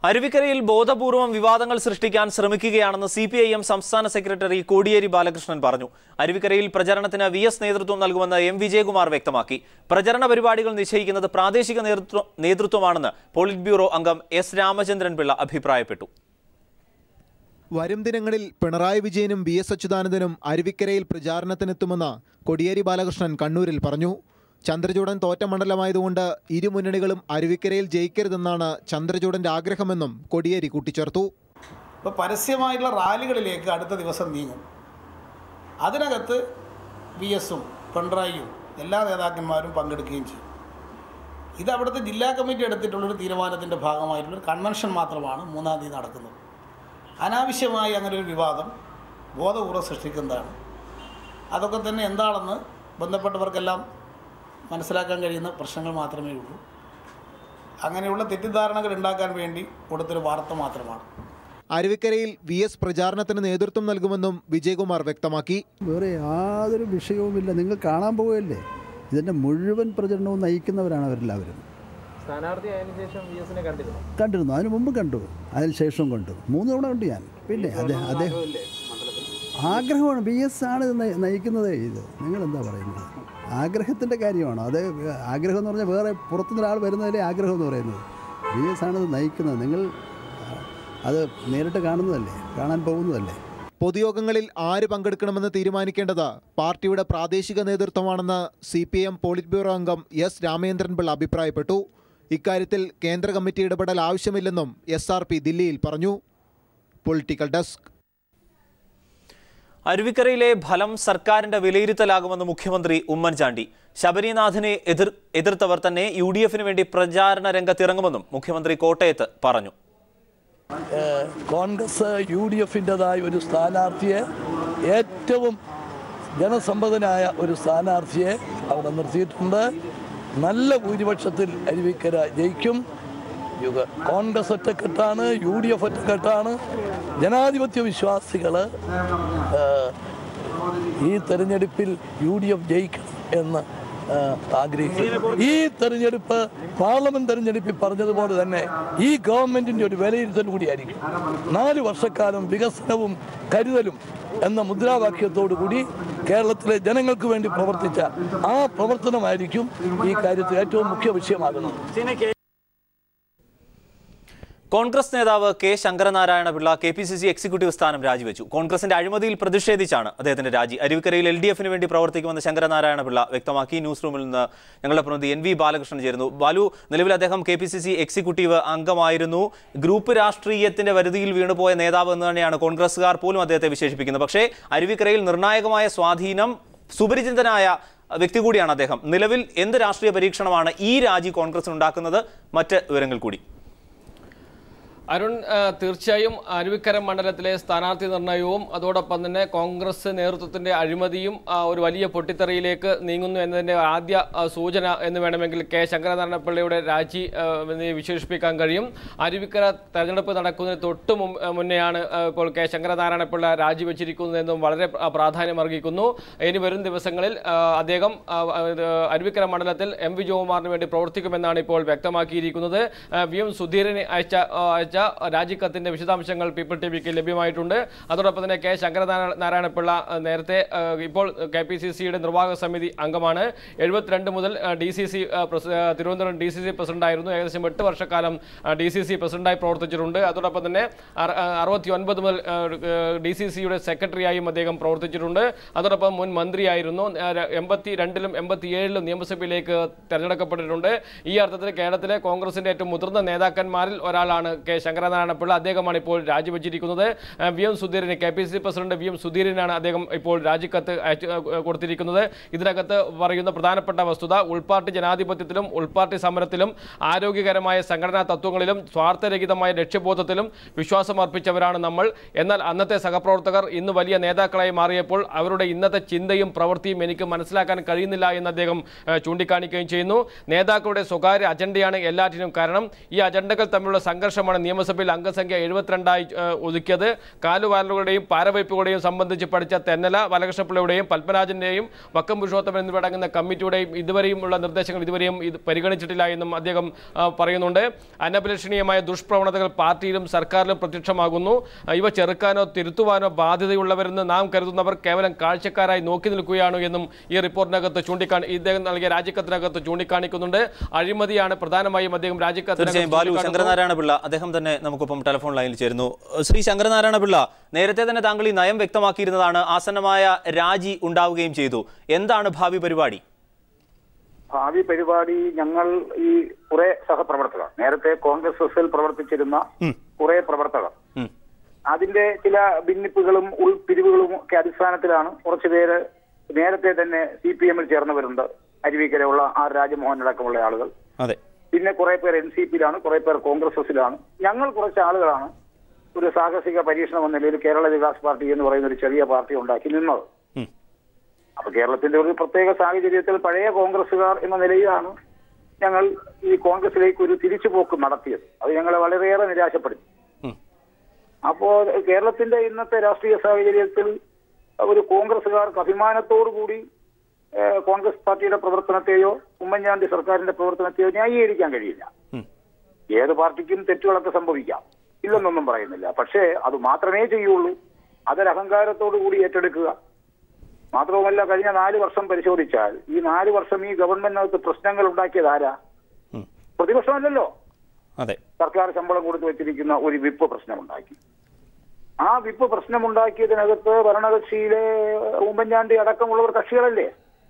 അരുവിക്കരയിൽ ബോധപൂർവം വിവാദങ്ങൾ സൃഷ്ടിക്കാൻ ശ്രമിക്കുകയാണെന്ന് സി പി ഐ എം സംസ്ഥാന സെക്രട്ടറി കോടിയേരി ബാലകൃഷ്ണൻ പറഞ്ഞു അരുവിക്കരയിൽ പ്രചരണത്തിന് വി എസ് നേതൃത്വം നൽകുമെന്ന് എം വിജയകുമാർ വ്യക്തമാക്കി പ്രചരണ പരിപാടികൾ നിശ്ചയിക്കുന്നത് പ്രാദേശിക നേതൃത്വ നേതൃത്വമാണെന്ന് പോളിറ്റ് ബ്യൂറോ അംഗം എസ് രാമചന്ദ്രൻ പിള്ള അഭിപ്രായപ്പെട്ടു വരും ദിനങ്ങളിൽ പിണറായി വിജയനും വി എസ് അച്യുതാനന്ദനും അരുവിക്കരയിൽ പ്രചാരണത്തിനെത്തുമെന്ന് കോടിയേരി ബാലകൃഷ്ണൻ കണ്ണൂരിൽ പറഞ്ഞു ചന്ദ്രചൂഡൻ തോറ്റ മണ്ഡലമായതുകൊണ്ട് ഇരു മുന്നണികളും അരുവിക്കരയിൽ ജയിക്കരുതെന്നാണ് ചന്ദ്രചൂഡന്റെ ആഗ്രഹമെന്നും കോടിയേരി കൂട്ടിച്ചേർത്തു ഇപ്പോൾ പരസ്യമായിട്ടുള്ള റാലികളിലേക്ക് അടുത്ത ദിവസം നീങ്ങും അതിനകത്ത് വി എസും പിണറായിയും എല്ലാ നേതാക്കന്മാരും പങ്കെടുക്കുകയും ചെയ്യും ഇത് അവിടുത്തെ ജില്ലാ കമ്മിറ്റി എടുത്തിട്ടുള്ളൊരു തീരുമാനത്തിൻ്റെ ഭാഗമായിട്ടുള്ളൊരു കൺവെൻഷൻ മാത്രമാണ് മൂന്നാം തീയതി നടക്കുന്നത് അനാവശ്യമായി അങ്ങനെ ഒരു വിവാദം ബോധപൂർവ്വം സൃഷ്ടിക്കുന്നതാണ് അതൊക്കെ തന്നെ എന്താണെന്ന് ബന്ധപ്പെട്ടവർക്കെല്ലാം മനസ്സിലാക്കാൻ കഴിയുന്ന പ്രശ്നങ്ങൾ മാത്രമേ ഉള്ളൂ അങ്ങനെയുള്ള തെറ്റിദ്ധാരണകൾ ഉണ്ടാക്കാൻ വേണ്ടി കൊടുത്തൊരു വാർത്ത മാത്രമാണ് അരുവിക്കരയിൽ വി എസ് പ്രചാരണത്തിന് നേതൃത്വം നൽകുമെന്നും വിജയകുമാർ വ്യക്തമാക്കി വേറെ യാതൊരു വിഷയവുമില്ല നിങ്ങൾ കാണാൻ പോവുകയല്ലേ ഇതിൻ്റെ മുഴുവൻ പ്രചരണവും നയിക്കുന്നവരാണ് അവരെല്ലാവരും സ്ഥാനാർത്ഥി ആയതിനു ശേഷം വി എസിനെ കണ്ടിരുന്നു കണ്ടിരുന്നു അതിന് മുമ്പ് കണ്ടു അതിന് ശേഷം കണ്ടു മൂന്ന് തവണ കണ്ടു ഞാൻ പിന്നെ അദ്ദേഹം അദ്ദേഹം ആഗ്രഹമാണ് ബി എസ് ആണ് ഇത് നയി- നയിക്കുന്നത് ഇത് നിങ്ങൾ എന്താ പറയുന്നത് ആഗ്രഹത്തിൻ്റെ കാര്യമാണ് അത് ആഗ്രഹം എന്ന് പറഞ്ഞാൽ വേറെ പുറത്തുനിന്ന് ഒരാൾ വരുന്നതിലെ ആഗ്രഹം എന്ന് പറയുന്നത് ബി എസ് ആണ് ഇത് നയിക്കുന്നത് നിങ്ങൾ ആ, അത് നേരിട്ട് കാണുന്നതല്ലേ കാണാൻ പോകുന്നതല്ലേ പൊതുയോഗങ്ങളിൽ ആര് പങ്കെടുക്കണമെന്ന് തീരുമാനിക്കേണ്ടത് പാർട്ടിയുടെ പ്രാദേശിക നേതൃത്വമാണെന്ന് C P M polit bureau അംഗം എസ് രാമചന്ദ്രൻപിള്ള അഭിപ്രായപ്പെട്ടു ഇക്കാര്യത്തിൽ കേന്ദ്ര കമ്മിറ്റി ഇടപെടൽ ആവശ്യമില്ലെന്നും എസ് ആർ പി ദില്ലിയിൽ പറഞ്ഞു പൊളിറ്റിക്കൽ ഡെസ്ക് അരുവിക്കരയിലെ ഫലം സർക്കാരിന്റെ വിലയിരുത്തലാകുമെന്ന് മുഖ്യമന്ത്രി ഉമ്മൻചാണ്ടി ശബരിനാഥിനെ എതിർ എതിർത്തവർ തന്നെ യു ഡി എഫിന് വേണ്ടി പ്രചാരണ രംഗത്തിറങ്ങുമെന്നും മുഖ്യമന്ത്രി കോട്ടയത്ത് പറഞ്ഞു ഏഹ് കോൺഗ്രസ് യു ഡി എഫിൻ്റെതായ ഒരു സ്ഥാനാർത്ഥിയെ ഏറ്റവും ജനസമ്മതനായ ഒരു സ്ഥാനാർത്ഥിയെ അവിടെ നിർത്തിയിട്ടുണ്ട് നല്ല ഭൂരിപക്ഷത്തിൽ അരുവിക്കര ജയിക്കും യുഗ കോൺഗ്രസ് ഒറ്റക്കെട്ടാണ് യു ഡി എഫ് ഒറ്റക്കെട്ടാണ് ജനാധിപത്യ വിശ്വാസികൾ ഈ തെരഞ്ഞെടുപ്പിൽ യു ഡി എഫ് ജയിക്കണം എന്ന് ആ, ആഗ്രഹിക്കുന്നു ഈ തെരഞ്ഞെടുപ്പ് പാർലമെന്റ് തെരഞ്ഞെടുപ്പിൽ പറഞ്ഞതുപോലെ തന്നെ ഈ ഗവൺമെന്റിന്റെ ഒരു വിലയിരുത്തൽ കൂടിയായിരിക്കും നാല് വർഷക്കാലം വികസനവും കരുതലും എന്ന മുദ്രാവാക്യത്തോടു കൂടി കേരളത്തിലെ ജനങ്ങൾക്ക് വേണ്ടി പ്രവർത്തിച്ച ആ പ്രവർത്തനമായിരിക്കും ഈ കാര്യത്തിൽ ഏറ്റവും മുഖ്യ വിഷയമാകുന്നത് കോൺഗ്രസ് നേതാവ് K Sankaranarayana Pillai K P C C executive സ്ഥാനം രാജിവെച്ചു കോൺഗ്രസിന്റെ അഴിമതിയിൽ പ്രതിഷേധിച്ചാണ് അദ്ദേഹത്തിന്റെ രാജി അരുവിക്കരയിൽ എൽ ഡി എഫിന് വേണ്ടി പ്രവർത്തിക്കുമെന്ന് ശങ്കരനാരായണ പിള്ള വ്യക്തമാക്കി ന്യൂസ് റൂമിൽ നിന്ന് ഞങ്ങളുടെ പ്രതിനിധി എൻ വി ബാലകൃഷ്ണൻ ചേരുന്നു ബാലു നിലവിൽ അദ്ദേഹം K P C C executive അംഗമായിരുന്നു ഗ്രൂപ്പ് രാഷ്ട്രീയത്തിന്റെ വരുതിയിൽ വീണുപോയ നേതാവ് എന്ന് തന്നെയാണ് കോൺഗ്രസുകാർ പോലും അദ്ദേഹത്തെ വിശേഷിപ്പിക്കുന്നത് പക്ഷേ അരുവിക്കരയിൽ നിർണായകമായ സ്വാധീനം സുപരിചിതനായ വ്യക്തി കൂടിയാണ് അദ്ദേഹം നിലവിൽ എന്ത് രാഷ്ട്രീയ പരീക്ഷണമാണ് ഈ രാജി കോൺഗ്രസിന് ഉണ്ടാക്കുന്നത് മറ്റ് വിവരങ്ങൾ കൂടി അരുൺ ആ, തീർച്ചയായും അരുവിക്കര മണ്ഡലത്തിലെ സ്ഥാനാർത്ഥി നിർണയവും അതോടൊപ്പം തന്നെ കോൺഗ്രസ് നേതൃത്വത്തിന്റെ അഴിമതിയും ആ, ഒരു വലിയ പൊട്ടിത്തെറിയിലേക്ക് നീങ്ങുന്നു എന്നതിന്റെ ആദ്യ ആ, സൂചന എന്ന് വേണമെങ്കിൽ കെ ശങ്കരനാരായണപിള്ളയുടെ രാജി ആ, എന്ന് വിശേഷിപ്പിക്കാൻ കഴിയും അരുവിക്കര തെരഞ്ഞെടുപ്പ് നടക്കുന്നതിന് തൊട്ട് മും- ആ, മുന്നെയാണ് ആ, ഇപ്പോൾ കെ ശങ്കരനാരായണപിള്ള രാജിവെച്ചിരിക്കുന്നതെന്നും വളരെ പ്ര- പ്രാധാന്യം അർഹിക്കുന്നു ഇനി വരും ദിവസങ്ങളിൽ ആ, അദ്ദേഹം ആ, ആ, ഇത് അരുവിക്കര മണ്ഡലത്തിൽ എം വി ജോകുമാറിന് വേണ്ടി പ്രവർത്തിക്കുമെന്നാണ് ഇപ്പോൾ വ്യക്തമാക്കിയിരിക്കുന്നത് ആ, വി എം സുധീരന് അയച്ച ആ, അയച്ച രാജിക്കത്തിന്റെ വിശദാംശങ്ങൾ പീപ്പിൾ ടി വിക്ക് ലഭ്യമായിട്ടുണ്ട് അതോടൊപ്പം തന്നെ കെ ശങ്കരനാരായണപിള്ള ആ, നേരത്തെ ആ, ഇപ്പോൾ കെ പി സി സിയുടെ നിർവാഹക സമിതി അംഗമാണ് എഴുപത്തിരണ്ട് മുതൽ D C C Thiruvananthapuram D C C പ്രസിഡന്റായിരുന്നു ഏകദേശം എട്ട് വർഷക്കാലം ഡി സി സി പ്രസിഡന്റായി പ്രവർത്തിച്ചിട്ടുണ്ട് അതോടൊപ്പം തന്നെ അറുപത്തി ഒൻപത് മുതൽ ഡി സി സിയുടെ സെക്രട്ടറിയായും അദ്ദേഹം പ്രവർത്തിച്ചിട്ടുണ്ട് അതോടൊപ്പം മുൻ മന്ത്രിയായിരുന്നു എൺപത്തി രണ്ടിലും എൺപത്തി ഏഴിലും നിയമസഭയിലേക്ക് തെരഞ്ഞെടുക്കപ്പെട്ടിട്ടുണ്ട് ഈ അർത്ഥത്തിൽ കേരളത്തിലെ കോൺഗ്രസിന്റെ ഏറ്റവും മുതിർന്ന നേതാക്കന്മാരിൽ ഒരാളാണ് കെ ശങ്കരനാരായണ പിള്ള അദ്ദേഹമാണ് ഇപ്പോൾ രാജിവെച്ചിരിക്കുന്നത് ആ, വി എം സുധീരന് K P C C president V M സുധീരനാണ് അദ്ദേഹം ഇപ്പോൾ രാജിക്കത്ത് അയച്ചു ആ, കൊടുത്തിരിക്കുന്നത് ഇതിനകത്ത് പറയുന്ന പ്രധാനപ്പെട്ട വസ്തുത ഉൾപാർട്ടി ജനാധിപത്യത്തിലും ഉൾപാർട്ടി സമരത്തിലും ആരോഗ്യകരമായ സംഘടനാ തത്വങ്ങളിലും സ്വാർത്ഥരഹിതമായ ലക്ഷ്യബോധത്തിലും വിശ്വാസമർപ്പിച്ചവരാണ് നമ്മൾ എന്നാൽ അന്നത്തെ സഹപ്രവർത്തകർ ഇന്ന് വലിയ നേതാക്കളായി മാറിയപ്പോൾ അവരുടെ ഇന്നത്തെ ചിന്തയും പ്രവൃത്തിയും എനിക്ക് മനസ്സിലാക്കാൻ കഴിയുന്നില്ല എന്ന് അദ്ദേഹം ആ, ചൂണ്ടിക്കാണിക്കുകയും ചെയ്യുന്നു നേതാക്കളുടെ സ്വകാര്യ അജണ്ടയാണ് എല്ലാറ്റിനും കാരണം ഈ അജണ്ടകൾ തമ്മിലുള്ള സംഘർഷമാണ് നിയമ നിയമസഭയിൽ അംഗസംഖ്യ എഴുപത്തിരണ്ടായി ഏഹ്, ഒതുക്കിയത് കാലുവാലുകളുടെയും പാരവയ്പ്പുകളുടെയും സംബന്ധിച്ച് പഠിച്ച തെന്നല ബാലകൃഷ്ണപിള്ളയുടെയും പത്മരാജന്റെയും വക്കം പുരുഷോത്തമൻ എന്നിവരടങ്ങുന്ന കമ്മിറ്റിയുടെയും ഇതുവരെയുമുള്ള നിർദ്ദേശങ്ങൾ ഇതുവരെയും ഇത് പരിഗണിച്ചിട്ടില്ല എന്നും അദ്ദേഹം ആ, പറയുന്നുണ്ട് അനഭിലഷണീയമായ ദുഷ്പ്രവണതകൾ പാർട്ടിയിലും സർക്കാരിലും പ്രത്യക്ഷമാകുന്നു ആ, ഇവ ചെറുക്കാനോ തിരുത്തുവാനോ ബാധ്യതയുള്ളവരെന്ന് നാം കരുതുന്നവർ കേവലം കാഴ്ചക്കാരായി നോക്കി നിൽക്കുകയാണ് എന്നും ഈ റിപ്പോർട്ടിനകത്ത് ചൂണ്ടിക്കാണി ഇദ്ദേഹം നൽകിയ രാജിക്കത്തിനകത്ത് ചൂണ്ടിക്കാണിക്കുന്നുണ്ട് അഴിമതിയാണ് പ്രധാനമായും അദ്ദേഹം തീർച്ചയായും ബാലു രാജിക്കത്തിനകത്ത് ശങ്കരനാരായണ പിള്ള അദ്ദേഹം തന്നെ നമുക്കൊപ്പം ടെലിഫോൺ ലൈനിൽ ചേരുന്നു ശ്രീ ശങ്കരനാരായണ പിള്ള നേരത്തെ തന്നെ താങ്കൾ ഈ നയം വ്യക്തമാക്കിയിരുന്നതാണ് ആസന്നമായ രാജി ഉണ്ടാവുകയും ചെയ്തു എന്താണ് ഭാവി പരിപാടി ഭാവി പരിപാടി ഞങ്ങൾ ഈ കുറെ സഹപ്രവർത്തകർ നേരത്തെ കോൺഗ്രസ് എസിൽ പ്രവർത്തിച്ചിരുന്ന കുറെ പ്രവർത്തകർ ഉം. അതിന്റെ ചില ഭിന്നിപ്പുകളും ഉൾപിരിവുകളും ഒക്കെ അടിസ്ഥാനത്തിലാണ് കുറച്ചുപേര് നേരത്തെ തന്നെ സി പി എമ്മിൽ ചേർന്നവരുണ്ട് അരുവിക്കരയുള്ള ആർ രാജമോഹൻ അടക്കമുള്ള ആളുകൾ അതെ പിന്നെ കുറെ പേർ എൻ സി പിയിലാണ് കുറെ പേർ കോൺഗ്രസ് എസിലാണ് ഞങ്ങൾ കുറച്ച് ആളുകളാണ് ഒരു സാഹസിക പരീക്ഷണം എന്ന നിലയിൽ കേരള വികാസ് പാർട്ടി എന്ന് പറയുന്ന ഒരു ചെറിയ പാർട്ടി ഉണ്ടാക്കി നിന്നത് ഉം. അപ്പൊ കേരളത്തിന്റെ ഒരു പ്രത്യേക സാഹചര്യത്തിൽ പഴയ കോൺഗ്രസുകാർ എന്ന നിലയിലാണ് ഞങ്ങൾ ഈ കോൺഗ്രസിലേക്ക് ഒരു തിരിച്ചുപോക്ക് നടത്തിയത് അത് ഞങ്ങളെ വളരെയേറെ നിരാശപ്പെടുത്തി ഉം. അപ്പോ കേരളത്തിന്റെ ഇന്നത്തെ രാഷ്ട്രീയ സാഹചര്യത്തിൽ ഒരു കോൺഗ്രസുകാർക്ക് അഭിമാനത്തോടു കൂടി ഏഹ്, കോൺഗ്രസ് പാർട്ടിയുടെ പ്രവർത്തനത്തെയോ ഉമ്മൻചാണ്ടി സർക്കാരിന്റെ പ്രവർത്തനത്തെയോ ന്യായീകരിക്കാൻ കഴിയില്ല ഉം. ഏത് പാർട്ടിക്കും തെറ്റുകളൊക്കെ സംഭവിക്കാം ഇല്ലെന്നൊന്നും പറയുന്നില്ല പക്ഷേ അത് മാത്രമേ ചെയ്യുള്ളൂ അതൊരു അഹങ്കാരത്തോടു കൂടി ഏറ്റെടുക്കുക മാത്രവുമല്ല കഴിഞ്ഞ നാല് വർഷം പരിശോധിച്ചാൽ ഈ നാല് വർഷം ഈ ഗവൺമെന്റിനകത്ത് പ്രശ്നങ്ങൾ ഉണ്ടാക്കിയത് ആരാ ഉം. പ്രതിപക്ഷമല്ലല്ലോ അതെ സർക്കാർ ശമ്പളം കൊടുത്തു വെച്ചിരിക്കുന്ന ഒരു വിപ്പ് പ്രശ്നമുണ്ടാക്കി ആ വിപ്പ് പ്രശ്നമുണ്ടാക്കിയതിനകത്ത് ഭരണകക്ഷിയിലെ ഉമ്മൻചാണ്ടി അടക്കമുള്ളവർ കക്ഷികളല്ലേ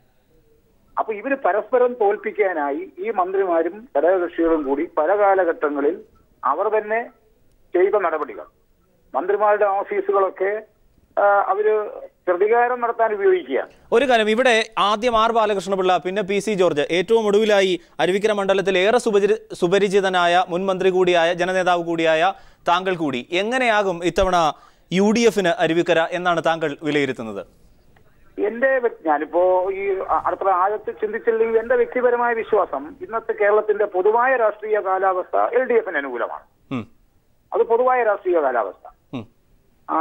അപ്പൊ ഇവര് പരസ്പരം തോൽപ്പിക്കാനായി ഈ മന്ത്രിമാരും ഘടകകക്ഷികളും കൂടി പല കാലഘട്ടങ്ങളിൽ അവർ തന്നെ ചെയ്ത നടപടികൾ മന്ത്രിമാരുടെ ഓഫീസുകളൊക്കെ ആ, അവര് പ്രതികാരം നടത്താൻ ഉപയോഗിക്കുകയാണ് ഒരു കാര്യം ഇവിടെ ആദ്യം ആർ ബാലകൃഷ്ണപിള്ള പിന്നെ പി സി ജോർജ് ഏറ്റവും ഒടുവിലായി അരുവിക്കര മണ്ഡലത്തിൽ ഏറെ സുപരി സുപരിചിതനായ മുൻ മന്ത്രി കൂടിയായ ജനനേതാവ് കൂടിയായ താങ്കൾ കൂടി എങ്ങനെയാകും ഇത്തവണ യു ഡി എഫിന് അരുവിക്കര എന്നാണ് താങ്കൾ വിലയിരുത്തുന്നത് എന്റെ വ്യ- ഞാനിപ്പോ ഈ അ- അടുത്ത ആഴത്തിൽ ചിന്തിച്ചില്ലെങ്കിൽ എന്റെ വ്യക്തിപരമായ വിശ്വാസം ഇന്നത്തെ കേരളത്തിന്റെ പൊതുവായ രാഷ്ട്രീയ കാലാവസ്ഥ എൽ ഡി എഫിന് അനുകൂലമാണ് ഉം. അത് പൊതുവായ രാഷ്ട്രീയ കാലാവസ്ഥ ഉം. ആ,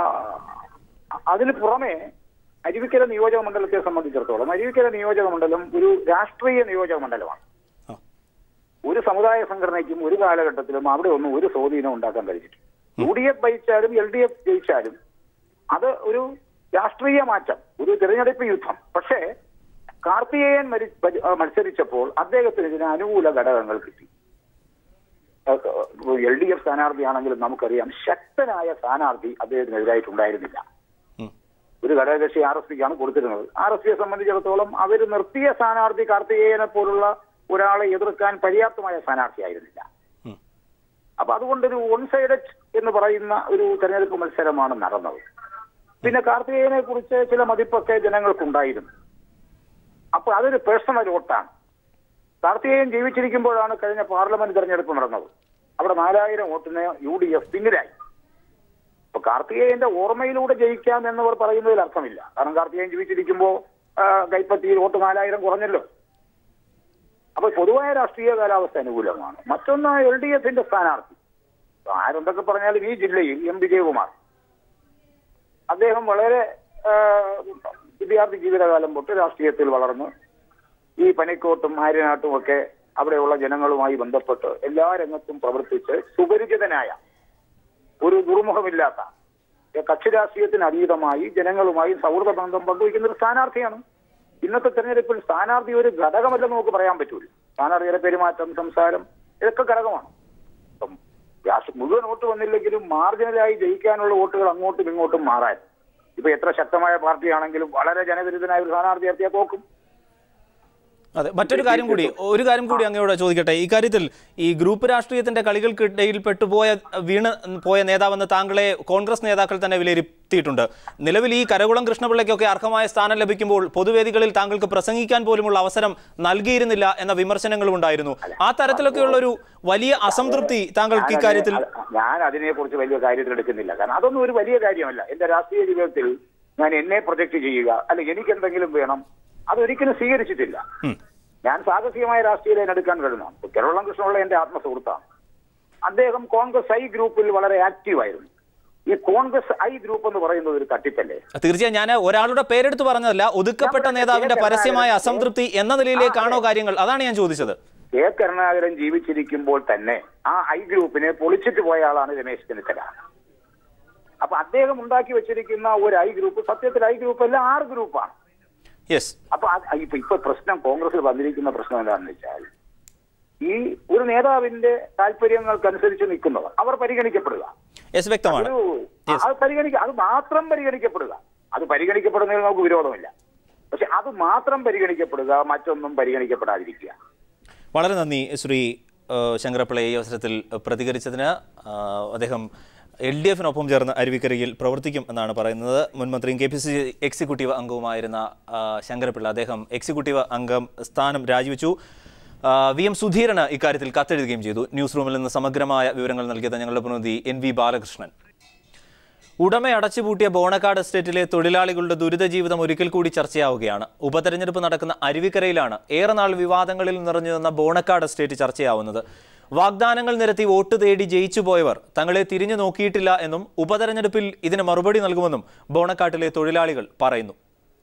അതിന് പുറമെ അരുവിക്കര നിയോജക മണ്ഡലത്തെ സംബന്ധിച്ചിടത്തോളം അരുവിക്കര നിയോജക മണ്ഡലം ഒരു രാഷ്ട്രീയ നിയോജക മണ്ഡലമാണ് ആ. ഒരു സമുദായ സംഘടനയ്ക്കും ഒരു കാലഘട്ടത്തിലും അവിടെ ഒന്നും ഒരു സ്വാധീനം ഉണ്ടാക്കാൻ കഴിഞ്ഞിട്ടില്ല യു ഡി എഫ് ഭരിച്ചാലും എൽ ഡി എഫ് ജയിച്ചാലും അത് ഒരു രാഷ്ട്രീയ മാറ്റം ഒരു തിരഞ്ഞെടുപ്പ് യുദ്ധം പക്ഷേ കാർത്തികേയൻ മരി- ഭരി- ആ, മത്സരിച്ചപ്പോൾ അദ്ദേഹത്തിന് ഇതിന് അനുകൂല ഘടകങ്ങൾ കിട്ടി എൽ ഡി എഫ് സ്ഥാനാർത്ഥിയാണെങ്കിലും നമുക്കറിയാം ശക്തനായ സ്ഥാനാർത്ഥി അദ്ദേഹത്തിനെതിരായിട്ടുണ്ടായിരുന്നില്ല ഉം. ഒരു ഘടകകക്ഷി ആർ എസ് പിക്കാണ് കൊടുത്തിരുന്നത് ആർ എസ് പിയെ സംബന്ധിച്ചിടത്തോളം അവർ നിർത്തിയ സ്ഥാനാർത്ഥി കാർത്തികേയനെ പോലുള്ള ഒരാളെ എതിർക്കാൻ പര്യാപ്തമായ സ്ഥാനാർത്ഥിയായിരുന്നില്ല ഉം. അപ്പൊ അതുകൊണ്ടൊരു വൺ സൈഡഡ് എന്ന് പറയുന്ന ഒരു തെരഞ്ഞെടുപ്പ് മത്സരമാണ് നടന്നത് പിന്നെ കാർത്തികേയനെ കുറിച്ച് ചില മതിപ്പൊക്കെ ജനങ്ങൾക്കുണ്ടായിരുന്നു അപ്പൊ അതൊരു പേഴ്സണൽ വോട്ടാണ് കാർത്തികേയൻ ജീവിച്ചിരിക്കുമ്പോഴാണ് കഴിഞ്ഞ പാർലമെന്റ് തെരഞ്ഞെടുപ്പ് നടന്നത് അവിടെ നാലായിരം വോട്ടിന് യു ഡി എഫ് പിന്നിലായി അപ്പൊ കാർത്തികേയന്റെ ഓർമ്മയിലൂടെ ജയിക്കാം എന്നവർ പറയുന്നതിൽ അർത്ഥമില്ല കാരണം കാർത്തികേയൻ ജീവിച്ചിരിക്കുമ്പോൾ കൈപ്പത്തിയിൽ വോട്ട് നാലായിരം കുറഞ്ഞല്ലോ അപ്പൊ പൊതുവായ രാഷ്ട്രീയ കാലാവസ്ഥ അനുകൂലമാണ് മറ്റൊന്ന് എൽ ഡി എഫിന്റെ സ്ഥാനാർത്ഥി ഇപ്പൊ ആരെന്തൊക്കെ പറഞ്ഞാലും ഈ ജില്ലയിൽ എം വിജയകുമാർ അദ്ദേഹം വളരെ ആ, വിദ്യാർത്ഥി ജീവിതകാലം തൊട്ട് രാഷ്ട്രീയത്തിൽ വളർന്ന് ഈ പനിക്കോട്ടും ആര്യനാട്ടും ഒക്കെ അവിടെയുള്ള ജനങ്ങളുമായി ബന്ധപ്പെട്ട് എല്ലാ രംഗത്തും പ്രവർത്തിച്ച് സുപരിചിതനായ ഒരു ദുർമുഖമില്ലാത്ത ഏ, കക്ഷി രാഷ്ട്രീയത്തിന് അതീതമായി ജനങ്ങളുമായി സൗഹൃദ ബന്ധം പങ്കുവയ്ക്കുന്ന ഒരു സ്ഥാനാർത്ഥിയാണ് ഇന്നത്തെ തെരഞ്ഞെടുപ്പിൽ സ്ഥാനാർത്ഥി ഒരു ഘടകമല്ലെന്ന് നമുക്ക് പറയാൻ പറ്റൂല സ്ഥാനാർത്ഥിയുടെ പെരുമാറ്റം സംസാരം ഇതൊക്കെ ഘടകമാണ് ഇപ്പം രാഷ്ട്ര മുഴുവൻ വോട്ട് വന്നില്ലെങ്കിലും മാർജിനലായി ജയിക്കാനുള്ള വോട്ടുകൾ അങ്ങോട്ടും ഇങ്ങോട്ടും മാറാൻ ഇപ്പൊ എത്ര ശക്തമായ പാർട്ടിയാണെങ്കിലും വളരെ ജനവിരുദ്ധനായ ഒരു സ്ഥാനാർത്ഥി എത്തിയാൽ തോക്കും അതെ മറ്റൊരു കാര്യം കൂടി ഒരു കാര്യം കൂടി അങ്ങയോട് ചോദിക്കട്ടെ ഇക്കാര്യത്തിൽ ഈ ഗ്രൂപ്പ് രാഷ്ട്രീയത്തിന്റെ കളികൾക്കിടയിൽ പെട്ടുപോയ വീണ് പോയ നേതാവെന്ന് താങ്കളെ കോൺഗ്രസ് നേതാക്കൾ തന്നെ വിലയിരുത്തിയിട്ടുണ്ട് നിലവിൽ ഈ കരകുളം കൃഷ്ണപിള്ളയ്ക്കൊക്കെ അർഹമായ സ്ഥാനം ലഭിക്കുമ്പോൾ പൊതുവേദികളിൽ താങ്കൾക്ക് പ്രസംഗിക്കാൻ പോലുമുള്ള അവസരം നൽകിയിരുന്നില്ല എന്ന വിമർശനങ്ങളും ഉണ്ടായിരുന്നു ആ തരത്തിലൊക്കെയുള്ള ഒരു വലിയ അസംതൃപ്തി താങ്കൾക്ക് ഇക്കാര്യത്തിൽ ഞാൻ അതിനെ- ഞാൻ അതിനെ കുറിച്ച് വലിയ കാര്യത്തിൽ എടുക്കുന്നില്ല കാരണം അതൊന്നും ഒരു വലിയ കാര്യമല്ല എന്റെ രാഷ്ട്രീയ ജീവിതത്തിൽ ഞാൻ എന്നെ പ്രൊജക്ട് ചെയ്യുക അല്ലെ എനിക്ക് എന്തെങ്കിലും വേണം അതൊരിക്കലും സ്വീകരിച്ചിട്ടില്ല ഉം. ഞാൻ സാഹസികമായ രാഷ്ട്രീയ ലൈൻ എടുക്കാൻ കഴിയുന്നതാണ് കേരളം കൃഷ്ണപിള്ള എന്റെ ആത്മസുഹൃത്താണ് അദ്ദേഹം കോൺഗ്രസ് ഐ ഗ്രൂപ്പിൽ വളരെ ആക്റ്റീവ് ആയിരുന്നു ഈ കോൺഗ്രസ് ഐ ഗ്രൂപ്പ് എന്ന് പറയുന്നത് ഒരു തട്ടിപ്പല്ലേ തീർച്ചയായും ഞാൻ ഒരാളുടെ പേരെടുത്ത് പറഞ്ഞതല്ല ഒതുക്കപ്പെട്ട ഞാൻ നേതാവിന്റെ പറഞ്ഞത് പരസ്യമായ കെ- അസംതൃപ്തി എന്ന നിലയിലേക്കാണോ ആ, കാര്യങ്ങൾ അതാണ് ഞാൻ ചോദിച്ചത് കെ കരുണാകരൻ ജീവിച്ചിരിക്കുമ്പോൾ തന്നെ ആ ഐ ഗ്രൂപ്പിനെ പൊളിച്ചിട്ട് പോയ ആളാണ് രമേശ് ചെന്നിത്തല അപ്പൊ അദ്ദേഹം ഉണ്ടാക്കി വെച്ചിരിക്കുന്ന ഒരു ഐ ഗ്രൂപ്പ് സത്യത്തിൽ ഐ ഗ്രൂപ്പ് അല്ല ആറ് ഗ്രൂപ്പാണ് യെസ് അപ്പൊ അത് ഇപ്പൊ ഇപ്പൊ പ്രശ്നം കോൺഗ്രസിൽ വന്നിരിക്കുന്ന പ്രശ്നം എന്താണെന്ന് വെച്ചാൽ ഈ ഒരു നേതാവിന്റെ താല്പര്യങ്ങൾക്കനുസരിച്ച് നിൽക്കുന്നവർ അവർ പരിഗണിക്കപ്പെടുക യെസ് വ്യക്തമാണ് ഒരു അത് പരിഗണിക്ക അത് മാത്രം പരിഗണിക്കപ്പെടുക അത് പരിഗണിക്കപ്പെടുന്നതിൽ നമുക്ക് വിരോധമില്ല പക്ഷെ അത് മാത്രം പരിഗണിക്കപ്പെടുക മറ്റൊന്നും പരിഗണിക്കപ്പെടാതിരിക്കുക വളരെ നന്ദി ശ്രീ ആ, ശങ്കരപ്പിള്ള ഈ അവസരത്തിൽ പ്രതികരിച്ചതിന് ആ, അദ്ദേഹം എൽ ഡി എഫിനൊപ്പം ചേർന്ന് അരുവിക്കരയിൽ പ്രവർത്തിക്കും എന്നാണ് പറയുന്നത് മുൻ മന്ത്രിയും കെ പി സി എക്സിക്യൂട്ടീവ് അംഗവുമായിരുന്ന ആ, ശങ്കരപ്പിള്ള അദ്ദേഹം എക്സിക്യൂട്ടീവ് അംഗം സ്ഥാനം രാജിവെച്ചു ആ, വി എം സുധീരന് ഇക്കാര്യത്തിൽ കത്തെഴുതുകയും ചെയ്തു ന്യൂസ് റൂമിൽ നിന്ന് സമഗ്രമായ വിവരങ്ങൾ നൽകിയത് ഞങ്ങളുടെ പ്രതിനിധി എൻ വി ബാലകൃഷ്ണൻ ഉടമ അടച്ചുപൂട്ടിയ ബോണക്കാട് എസ്റ്റേറ്റിലെ തൊഴിലാളികളുടെ ദുരിത ജീവിതം ഒരിക്കൽ കൂടി ചർച്ചയാവുകയാണ് ഉപതെരഞ്ഞെടുപ്പ് നടക്കുന്ന അരുവിക്കരയിലാണ് ഏറെ നാൾ വിവാദങ്ങളിൽ നിറഞ്ഞു നിന്ന ബോണക്കാട് എസ്റ്റേറ്റ് ചർച്ചയാവുന്നത് വാഗ്ദാനങ്ങൾ നിരത്തി വോട്ട് തേടി ജയിച്ചു പോയവർ തങ്ങളെ തിരിഞ്ഞു നോക്കിയിട്ടില്ല എന്നും ഉപതെരഞ്ഞെടുപ്പിൽ ഇതിന് മറുപടി നൽകുമെന്നും ബോണക്കാട്ടിലെ തൊഴിലാളികൾ പറയുന്നു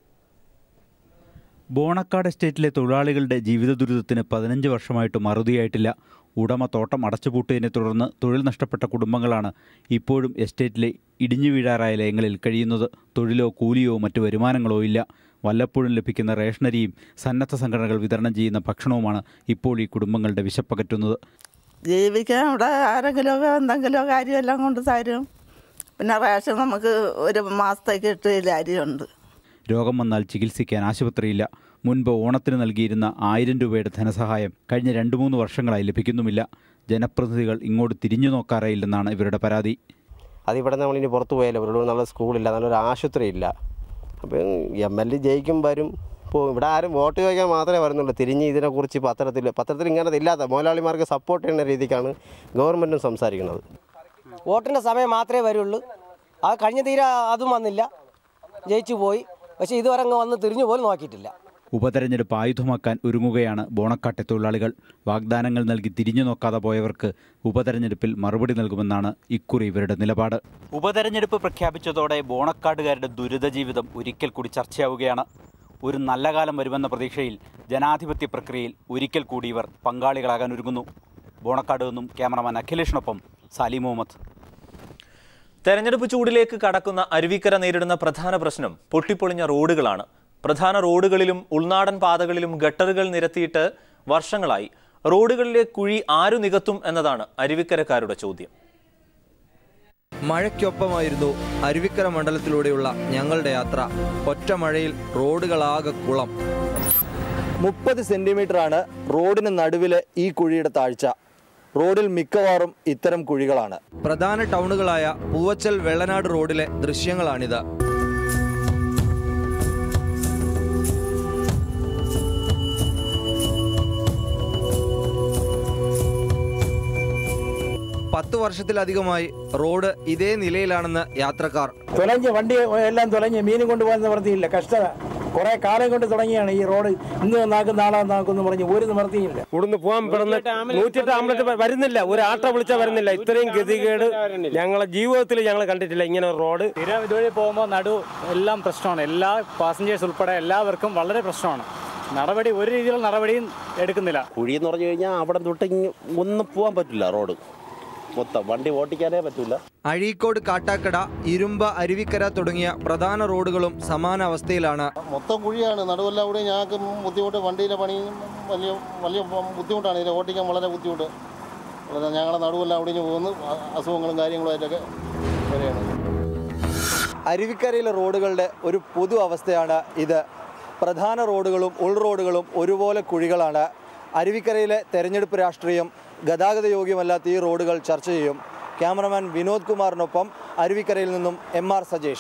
ബോണക്കാട് എസ്റ്റേറ്റിലെ തൊഴിലാളികളുടെ ജീവിത ദുരിതത്തിന് പതിനഞ്ച് വർഷമായിട്ടും അറുതിയായിട്ടില്ല ഉടമ തോട്ടം അടച്ചുപൂട്ടിയതിനെ തുടർന്ന് തൊഴിൽ നഷ്ടപ്പെട്ട കുടുംബങ്ങളാണ് ഇപ്പോഴും എസ്റ്റേറ്റിലെ ഇടിഞ്ഞു വീഴാറായ ലയങ്ങളിൽ കഴിയുന്നത് തൊഴിലോ കൂലിയോ മറ്റു വരുമാനങ്ങളോ ഇല്ല വല്ലപ്പോഴും ലഭിക്കുന്ന റേഷനരിയും സന്നദ്ധ സംഘടനകൾ വിതരണം ചെയ്യുന്ന ഭക്ഷണവുമാണ് ഇപ്പോൾ ഈ കുടുംബങ്ങളുടെ വിശപ്പകറ്റുന്നത് ജീവിക്കാൻ ഇവിടെ ആരെങ്കിലുമൊക്കെ എന്തെങ്കിലും കാര്യമെല്ലാം കൊണ്ട് തരും പിന്നെ റേഷൻ നമുക്ക് ഒരു മാസത്തേക്ക് ഇട്ടില്ല അരിയുണ്ട് രോഗം വന്നാൽ ചികിത്സിക്കാൻ ആശുപത്രിയില്ല മുൻപ് ഓണത്തിന് നൽകിയിരുന്ന ആയിരം രൂപയുടെ ധനസഹായം കഴിഞ്ഞ രണ്ട് മൂന്ന് വർഷങ്ങളായി ലഭിക്കുന്നുമില്ല ജനപ്രതിനിധികൾ ഇങ്ങോട്ട് തിരിഞ്ഞു നോക്കാറേയില്ലെന്നാണ് ഇവരുടെ പരാതി അതിവിടെ നമ്മളിനി പുറത്ത് പോയാലോ ഇവിടെ നല്ല സ്കൂളില്ല നല്ലൊരു ആശുപത്രി ഇല്ല അപ്പം എം എൽ എ ജയിക്കും വരും ഇപ്പോൾ ഇവിടെ ആരും വോട്ട് ചോദിക്കാൻ മാത്രമേ വരുന്നുള്ളൂ തിരിഞ്ഞ് ഇതിനെക്കുറിച്ച് പത്രത്തിൽ പത്രത്തിൽ ഇങ്ങനത്തെ ഇല്ലാത്ത മുതലാളിമാർക്ക് സപ്പോർട്ട് ചെയ്യുന്ന രീതിക്കാണ് ഗവൺമെൻറ്റും സംസാരിക്കുന്നത് വോട്ടിൻ്റെ സമയം മാത്രമേ വരുള്ളൂ അത് കഴിഞ്ഞ തീരെ അതും വന്നില്ല ജയിച്ചു പോയി പക്ഷേ ഇതുവരെ അങ്ങ് വന്ന് തിരിഞ്ഞു പോലും നോക്കിയിട്ടില്ല ഉപതെരഞ്ഞെടുപ്പ് ആയുധമാക്കാൻ ഒരുങ്ങുകയാണ് ബോണക്കാട്ടെ തൊഴിലാളികൾ വാഗ്ദാനങ്ങൾ നൽകി തിരിഞ്ഞു നോക്കാതെ പോയവർക്ക് ഉപതെരഞ്ഞെടുപ്പിൽ മറുപടി നൽകുമെന്നാണ് ഇക്കുറി ഇവരുടെ നിലപാട് ഉപതെരഞ്ഞെടുപ്പ് പ്രഖ്യാപിച്ചതോടെ ബോണക്കാട്ടുകാരുടെ ദുരിത ജീവിതം ഒരിക്കൽ കൂടി ചർച്ചയാവുകയാണ് ഒരു നല്ല കാലം വരുമെന്ന പ്രതീക്ഷയിൽ ജനാധിപത്യ പ്രക്രിയയിൽ ഒരിക്കൽ കൂടി ഇവർ പങ്കാളികളാകാൻ ഒരുങ്ങുന്നു ബോണക്കാട് നിന്നും ക്യാമറമാൻ അഖിലേഷിനൊപ്പം സാലി മുഹമ്മദ് തെരഞ്ഞെടുപ്പ് ചൂടിലേക്ക് കടക്കുന്ന അരുവിക്കര നേരിടുന്ന പ്രധാന പ്രശ്നം പൊട്ടിപ്പൊളിഞ്ഞ റോഡുകളാണ് പ്രധാന റോഡുകളിലും ഉൾനാടൻ പാതകളിലും ഗട്ടറുകൾ നിരത്തിയിട്ട് വർഷങ്ങളായി റോഡുകളിലെ കുഴി ആരു നികത്തും എന്നതാണ് അരുവിക്കരക്കാരുടെ ചോദ്യം മഴയ്ക്കൊപ്പമായിരുന്നു അരുവിക്കര മണ്ഡലത്തിലൂടെയുള്ള ഞങ്ങളുടെ യാത്ര ഒറ്റ മഴയിൽ റോഡുകളാകെ കുളം മുപ്പത് സെൻറ്റിമീറ്ററാണ് റോഡിന് നടുവിലെ ഈ കുഴിയുടെ താഴ്ച റോഡിൽ മിക്കവാറും ഇത്തരം കുഴികളാണ് പ്രധാന ടൗണുകളായ പൂവച്ചൽ വെള്ളനാട് റോഡിലെ ദൃശ്യങ്ങളാണിത് പത്ത് വർഷത്തിലധികമായി റോഡ് ഇതേ നിലയിലാണെന്ന് യാത്രക്കാർ തുലഞ്ഞ് വണ്ടി എല്ലാം തുലഞ്ഞ് മീനും കൊണ്ടുപോകാൻ നിവർത്തിയില്ല കഷ്ടത കുറെ കാലം കൊണ്ട് തുടങ്ങിയാണ് ഈ റോഡ് ഇന്ന് നന്നാക്കും നാളെ നന്നാക്കും എന്ന് പറഞ്ഞ് ഒരു നിവർത്തിയില്ല ഇവിടുന്ന് പോകാൻ പെടുന്ന നൂറ്റെട്ട് ആംബുലൻസ് വരുന്നില്ല ഒരു ആട്ടോ വിളിച്ചാൽ വരുന്നില്ല ഇത്രയും ഗതികേട് ഞങ്ങളെ ജീവിതത്തിൽ ഞങ്ങൾ കണ്ടിട്ടില്ല ഇങ്ങനെ ഒരു റോഡ് സ്ഥിരം ഇതുവഴി പോകുമ്പോൾ നടു എല്ലാം പ്രശ്നമാണ് എല്ലാ പാസഞ്ചേഴ്സ് ഉൾപ്പെടെ എല്ലാവർക്കും വളരെ പ്രശ്നമാണ് നടപടി ഒരു രീതിയിലുള്ള നടപടിയും എടുക്കുന്നില്ല കുഴി എന്ന് പറഞ്ഞു കഴിഞ്ഞാൽ അവിടെ തൊട്ട് ഇങ്ങ് ഒന്നും പോകാൻ പറ്റില്ല റോഡ് മൊത്തം വണ്ടി ഓട്ടിക്കാനേ പറ്റില്ല അഴീക്കോട് കാട്ടാക്കട ഇരുമ്പ അരുവിക്കര തുടങ്ങിയ പ്രധാന റോഡുകളും സമാന അവസ്ഥയിലാണ് മൊത്തം കുഴിയാണ് നടുവെല്ലാം കൂടി ഞങ്ങൾക്ക് ബുദ്ധിമുട്ട് വണ്ടിയിലെ പണിയും വലിയ വലിയ ബുദ്ധിമുട്ടാണ് ഇതിനെ ഓട്ടിക്കാൻ വളരെ ബുദ്ധിമുട്ട് വളരെ ഞങ്ങളുടെ നടുവെല്ലാം ഒടിഞ്ഞു പോകുന്നു അ- അസുഖങ്ങളും കാര്യങ്ങളുമായിട്ടൊക്കെ വരികയാണ് അരുവിക്കരയിലെ റോഡുകളുടെ ഒരു പൊതു അവസ്ഥയാണ് ഇത് പ്രധാന റോഡുകളും ഉൾ റോഡുകളും ഒരുപോലെ കുഴികളാണ് അരുവിക്കരയിലെ തെരഞ്ഞെടുപ്പ് രാഷ്ട്രീയം ഗതാഗത യോഗ്യമല്ലാത്ത ഈ റോഡുകൾ ചർച്ച ചെയ്യും ക്യാമറമാൻ വിനോദ് കുമാറിനൊപ്പം അരുവിക്കരയിൽ നിന്നും എം ആർ സജേഷ്